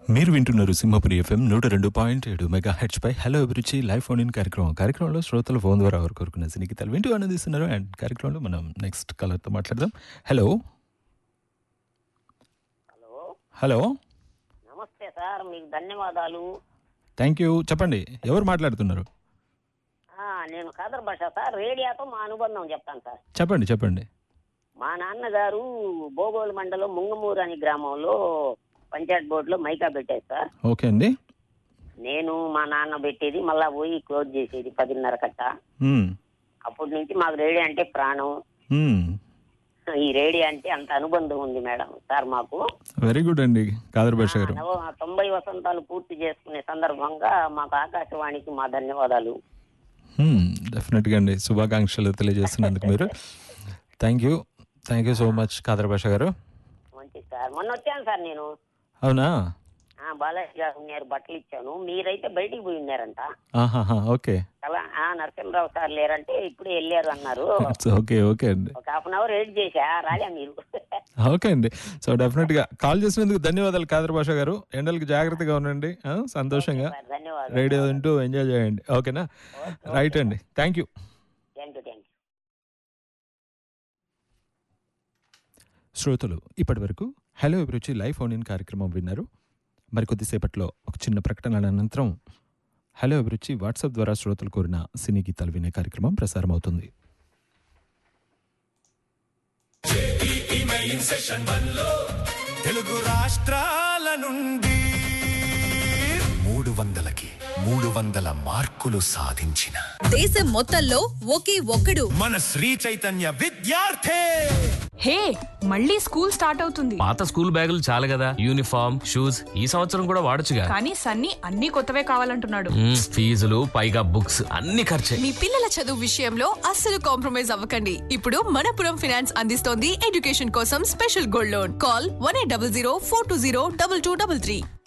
మీరు వింటున్నారు సింహపురి ఎఫ్ఎం నూట రెండు పాయింట్ ఏడు మెగా హెచ్ పై హలో అభిరుచి లైవ్ ఫోన్ ఇన్ కార్యక్రమం కార్యక్రమంలో శ్రోతలు ఫోన్ ద్వారా వారు కోరుకున్న సినికితాలు వింటూ ఆనందిస్తున్నారు అండ్ కార్యక్రమంలో మనం నెక్స్ట్ కలర్తో మాట్లాడదాం హలో హలో హలో నమస్తే సార్ మీకు ధన్యవాదాలు థ్యాంక్ యూ చెప్పండి ఎవరు మాట్లాడుతున్నారు ఆ, నేను ఖాదర్ భాష సార్ రేడియోతో మా అనుబంధం చెప్తాను సార్ చెప్పండి చెప్పండి మా నాన్నగారు బోగోలు మండలం ముంగమూరు అనే గ్రామంలో పంచాయత్ బోర్డులో మైకా పెట్టారు సార్ ఓకే అండి నేను మా నాన్న పెట్టేది మళ్ళా పోయి క్లోజ్ చేసేది పదిన్నర కట్ట మ్మ్. అప్పటి నుంచి మాకు రేడియో అంటే ప్రాణం మ్మ్. ఈ రేడియో అంటే అంత అనుబంధం ఉంది మేడం సార్ మాకు వెరీ గుడ్ అండి కాదర్ భాష గారు నవ తొంభై వసంతాలు పూర్తి చేసుకునే సందర్భంగా మాకు ఆకాశవాణికి మా ధన్యవాదాలు మ్మ్. డెఫినెట్గా అండి శుభాకాంక్షలు తెలియజేస్తున్నందుకు మీరు thank you thank you so much Khader Basha garu మంచిది సార్ మొన్న వచ్చాను సార్ నేను అవునా ఆ, బాలాజీ గారు ఉన్నారు బట్టలు ఇచ్చాను మీరైతే బయటికి పోయి ఉన్నారంట ఆహాహా ఓకే అలా ఆ నరసింహరావు సార్ లేరంటే ఇప్పుడే వెళ్ళారు అన్నారు ఓకే ఓకే అండి ఒక హాఫ్ అన్ అవర్ వెయిట్ చేశా రాలే మీరు ఓకే అండి సో డెఫినెట్ గా కాల్ చేసినందుకు ధన్యవాదాలు కాదర్ భాష గారు ఎండలకి జాగ్రత్తగా ఉండండి ఆ, సంతోషంగా సార్, ధన్యవాదాలు రేడియో వింటూ ఎంజాయ్ చేయండి ఓకేనా రైట్ అండి thank you thank you thank you శ్రోతలు ఇప్పటి వరకు హలో అభిరుచి లైవ్ ఫోన్ ఇన్ కార్యక్రమం విన్నారు మరి కొద్దిసేపట్లో ఒక చిన్న ప్రకటనల అనంతరం హలో అభిరుచి వాట్సాప్ ద్వారా శ్రోతలు కోరిన సినీ గీతాలు వినే కార్యక్రమం ప్రసారం అవుతుంది తెలుగు రాష్ట్రాల నుండి మూడు వందలకి మూడు వందల మార్కులు సాధించిన దేశం మొత్తంలో ఒకే ఒక్కడు మన శ్రీ చైతన్య విద్యార్థి హే మళ్ళీ స్కూల్ స్టార్ట్ అవుతుంది పాత స్కూల్ బ్యాగులు చాలు కదా యూనిఫామ్ షూస్ ఈ సంవత్సరం కూడా వాడొచ్చుగా కానీ సన్నీ అన్ని కొత్తవే కావాలంటున్నాడు మ్మ్, ఫీజులు పైగా బుక్స్ అన్ని ఖర్చే మీ పిల్లల చదువు విషయంలో అస్సలు కాంప్రమైజ్ అవ్వకండి ఇప్పుడు మనపురం ఫైనాన్స్ అందిస్తోంది ఎడ్యుకేషన్ కోసం special gold loan call one eight double zero four two zero double two double three